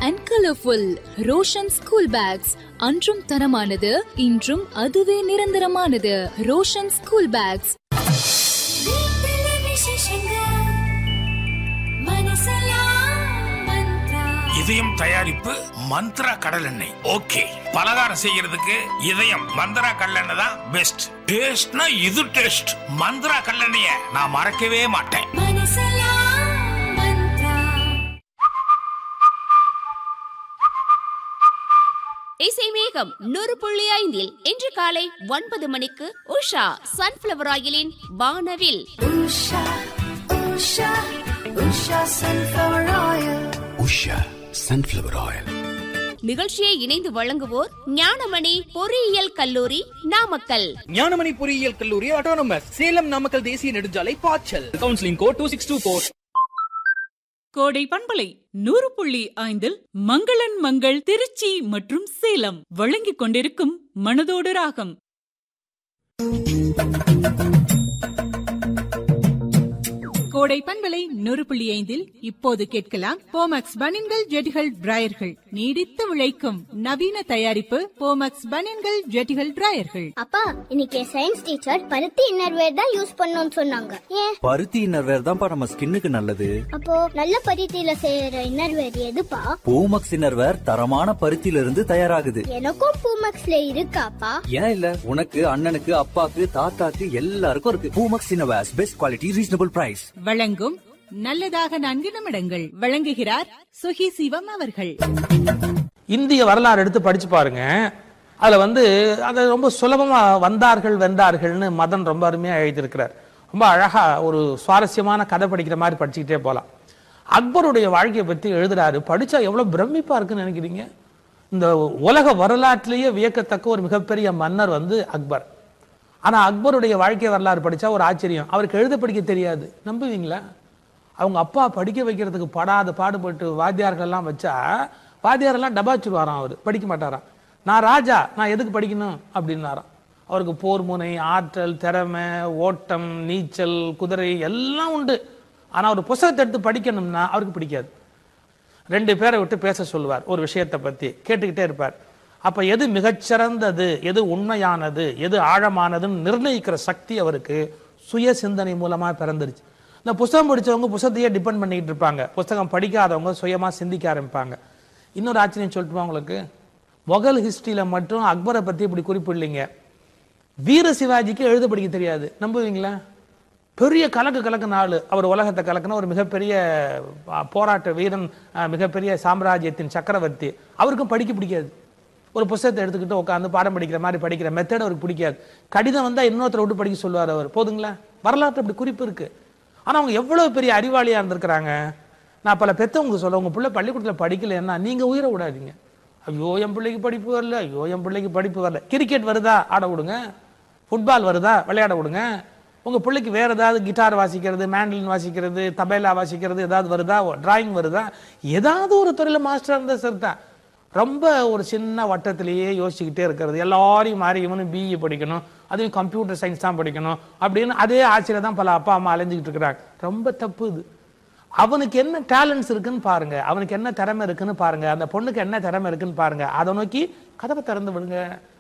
and colourful Roshan school bags அன்றும் தரமானது இன்றும் அதுவே நிரந்தரமானது ரோஷன் ஸ்கூல் பேக்ஸ் இதயம் தயாரிப்பு மந்த்ரா கடல் எண்ணெய் ஓகே பலகாரம் செய்யறதுக்கு இதயம் மந்த்ரா கடல் தான் பெஸ்ட் டேஸ்ட்னா இது டேஸ்ட் மந்த்ரா கடலெண்ணெய நான் மறக்கவே மாட்டேன் இசை மேகம் நூறு புள்ளி ஐந்தில் இன்று காலை ஒன்பது மணிக்கு உஷா சன்ஃபிளவர் ஆயிலின் வானவில் உஷா சன்ஃப்ளவர் ஆயில் நிகழ்ச்சியை இணைந்து வழங்குவோர் ஞானமணி பொறியியல் கல்லூரி நாமக்கல் ஞானமணி பொறியியல் கல்லூரி ஆட்டோனமஸ் சேலம் நாமக்கல் தேசிய நெடுஞ்சாலை பாய்ச்சல் counselling code two six two four கோடை பண்பலை நூறு புள்ளி ஐந்தில் மங்களன் மங்கள் திருச்சி மற்றும் சேலம் வழங்கிக் கொண்டிருக்கும் மனதோடு ராகம் கோடை பண்பலை நூறு புள்ளி ஐந்தில் இப்போது கேட்கலாம் போமக்ஸ் பனின்கள் ஜெட்டிகள் டிராயர்கள் நீடித்து உழைக்கும் நவீன தயாரிப்பு போமக்ஸ் பனின்கள் ஜெட்டிகள் டிராயர்கள் அப்பா இன்னைக்கு சயின்ஸ் டீச்சர் பருத்தி இன்னர்வேர் தான் யூஸ் பண்ணணும்னு சொன்னாங்க ஏன் பருத்தி இன்னர்வேர் தான்ப்பா நம்ம ஸ்கின்னுக்கு நல்லது அப்போ நல்ல பருத்தியில செய்யற இன்னர்வேர் எதுப்பா பூமக்ஸ் இன்னர்வேர் தரமான பருத்தியில இருந்து தயாராகுது எனக்கும் பூமக்ஸ்ல இருக்காப்பா ஏன் இல்ல உனக்கு அண்ணனுக்கு அப்பாக்கு தாத்தாக்கு எல்லாருக்கும் இருக்கு Poomex innerwears best quality reasonable price வழங்கும் நல்லதாக நான்கு நிமிடங்கள் வழங்குகிறார் சுகி சிவம் அவர்கள் இந்திய வரலாறு எடுத்து படிச்சு பாருங்க அதுல வந்து அதை ரொம்ப சுலபமா வந்தார்கள் வென்றார்கள்னு மதன் ரொம்ப அருமையா எழுதியிருக்கிறார் ரொம்ப அழகா ஒரு சுவாரஸ்யமான கதை படிக்கிற மாதிரி படிச்சுக்கிட்டே போலாம் அக்பருடைய வாழ்க்கையை பத்தி எழுதுறாரு படிச்சா எவ்வளவு பிரமிப்பா இருக்குன்னு நினைக்கிறீங்க இந்த உலக வரலாற்றிலேயே வியக்கத்தக்க ஒரு மிகப்பெரிய மன்னர் வந்து அக்பர் ஆனா அக்பருடைய வாழ்க்கை வரலாறு படிச்சா ஒரு ஆச்சரியம் அவருக்கு எழுத படிக்க தெரியாது நம்புவீங்களா அவங்க அப்பா படிக்க வைக்கிறதுக்கு படாத பாடுபட்டு வாத்தியார்கள் எல்லாம் வச்சா வாத்தியார் எல்லாம் டபாச்சுருவாராம் அவர் படிக்க மாட்டாராம் நான் ராஜா நான் எதுக்கு படிக்கணும் அப்படின்னாராம் அவருக்கு போர் முனை ஆற்றல் திறமை ஓட்டம் நீச்சல் குதிரை எல்லாம் உண்டு ஆனா ஒரு புத்தகத்தை எடுத்து படிக்கணும்னா அவருக்கு பிடிக்காது ரெண்டு பேரை விட்டு பேச சொல்லுவார் ஒரு விஷயத்தை பத்தி கேட்டுக்கிட்டே இருப்பார் அப்ப எது மிகச்சிறந்தது எது உண்மையானது எது ஆழமானதுன்னு நிர்ணயிக்கிற சக்தி அவருக்கு சுய சிந்தனை மூலமா பிறந்துருச்சு இந்த புஸ்தகம் படிச்சவங்க புஸ்தகத்தையே டிபெண்ட் பண்ணிட்டு இருப்பாங்க புஸ்தகம் படிக்காதவங்க சுயமா சிந்திக்க ஆரம்பிப்பாங்க இன்னொரு ஆச்சரியம் சொல்லட்டுமா உங்களுக்கு முகல் ஹிஸ்டரியில மட்டும் அக்பரை பத்தி இப்படி குறிப்பிடலைங்க வீர சிவாஜிக்கு எழுத படிக்க தெரியாது நம்புவீங்களா பெரிய கலக்கு கலக்குன ஆளு அவர் உலகத்தை கலக்குன ஒரு மிகப்பெரிய அஹ், போராட்ட வீரன் அஹ், மிகப்பெரிய சாம்ராஜ்யத்தின் சக்கரவர்த்தி அவருக்கும் படிக்க பிடிக்காது ஒரு புஸ்தகத்தை எடுத்துக்கிட்டு உட்காந்து பாடம் படிக்கிற மாதிரி படிக்கிற மெத்தட் அவருக்கு பிடிக்காது கடிதம் வந்தா இன்னொருத்தரை விட்டு படிக்க சொல்லுவார் அவர் போதுங்களா வரலாற்று அப்படி குறிப்பு இருக்கு ஆனா அவங்க எவ்வளவு பெரிய அறிவாளியா இருந்திருக்கிறாங்க நான் பல பெத்தவங்க சொல்ல உங்க பிள்ளை பள்ளிக்கூடத்துல படிக்கலைன்னா நீங்க உயிரை விடாதீங்க ஐயோ என் பிள்ளைக்கு படிப்பு வரல ஐயோ என் பிள்ளைக்கு படிப்பு வரல கிரிக்கெட் வருதா ஆட விடுங்க ஃபுட்பால் வருதா விளையாட விடுங்க உங்க பிள்ளைக்கு வேற ஏதாவது கிட்டார் வாசிக்கிறது மேண்டலின் வாசிக்கிறது தபேலா வாசிக்கிறது ஏதாவது வருதா டிராயிங் வருதா ஏதாவது ஒரு துறையில மாஸ்டர் இருந்தா சரிதான் ரொம்ப ஒரு சின்ன வட்டத்திலேயே யோசிச்சுக்கிட்டே இருக்கிறது எல்லாரையும் மாறி இவனும் பிஇ படிக்கணும் அதுவும் கம்ப்யூட்டர் சயின்ஸ் தான் படிக்கணும் அப்படின்னு அதே ஆட்சியில தான் பல அப்பா அம்மா அலைஞ்சிக்கிட்டு இருக்கிறாங்க ரொம்ப தப்பு இது அவனுக்கு என்ன டேலண்ட்ஸ் இருக்குன்னு பாருங்க அவனுக்கு என்ன திறமை இருக்குன்னு பாருங்க அந்த பொண்ணுக்கு என்ன திறமை இருக்குன்னு பாருங்க அதை நோக்கி கதவை திறந்து விடுங்க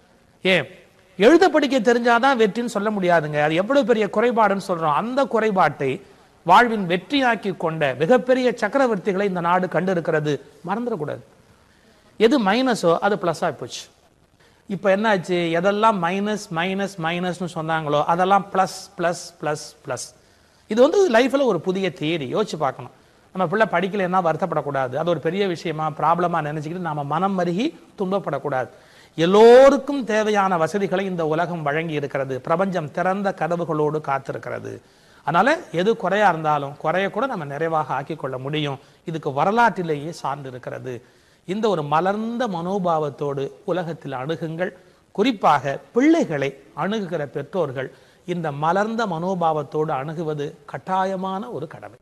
ஏன் எழுத படிக்க தெரிஞ்சாதான் வெற்றின்னு சொல்ல முடியாதுங்க அது எவ்வளவு பெரிய குறைபாடுன்னு சொல்றோம் அந்த குறைபாட்டை வாழ்வின் வெற்றியாக்கி கொண்ட மிகப்பெரிய சக்கரவர்த்திகளை இந்த நாடு கண்டு இருக்கிறது மறந்துடக்கூடாது எது மைனஸோ அது பிளஸ் ஆகி போச்சு இப்போ என்னாச்சு எதெல்லாம் மைனஸ் மைனஸ் மைனஸ்னு சொன்னாங்களோ அதெல்லாம் ப்ளஸ் ப்ளஸ் ப்ளஸ் ப்ளஸ் இது வந்து லைஃப்ல ஒரு புதிய தியரி யோசிச்சு பார்க்கணும் நம்ம பிள்ளை படிக்கலைன்னா வருத்தப்படக்கூடாது அது ஒரு பெரிய விஷயமா ப்ராப்ளமா நினைச்சுக்கிட்டு நாம மனம் மருகி துன்பப்படக்கூடாது எல்லோருக்கும் தேவையான வசதிகளை இந்த உலகம் வழங்கி இருக்கிறது பிரபஞ்சம் திறந்த கதவுகளோடு காத்திருக்கிறது அதனால எது குறையா இருந்தாலும் குறைய கூட நம்ம நிறைவாக ஆக்கிக் கொள்ள முடியும் இதுக்கு வரலாற்றிலேயே சார்ந்து இருக்கிறது இந்த ஒரு மலர்ந்த மனோபாவத்தோடு உலகத்தில் அணுகுங்கள் குறிப்பாக பிள்ளைகளை அணுகுகிற பெற்றோர்கள் இந்த மலர்ந்த மனோபாவத்தோடு அணுகுவது கட்டாயமான ஒரு கடமை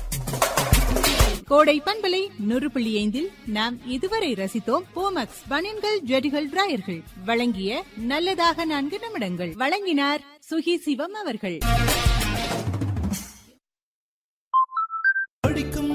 கோடை பண்பலை நூறு புள்ளி ஐந்தில் நாம் இதுவரை ரசித்தோம் போமக்ஸ் பனியன்கள் ஜெடிகள் டிராயர்கள் வழங்கிய நல்லதாக நான்கு நிமிடங்கள் வழங்கினார் சுகி சிவம் அவர்கள் படிக்கும்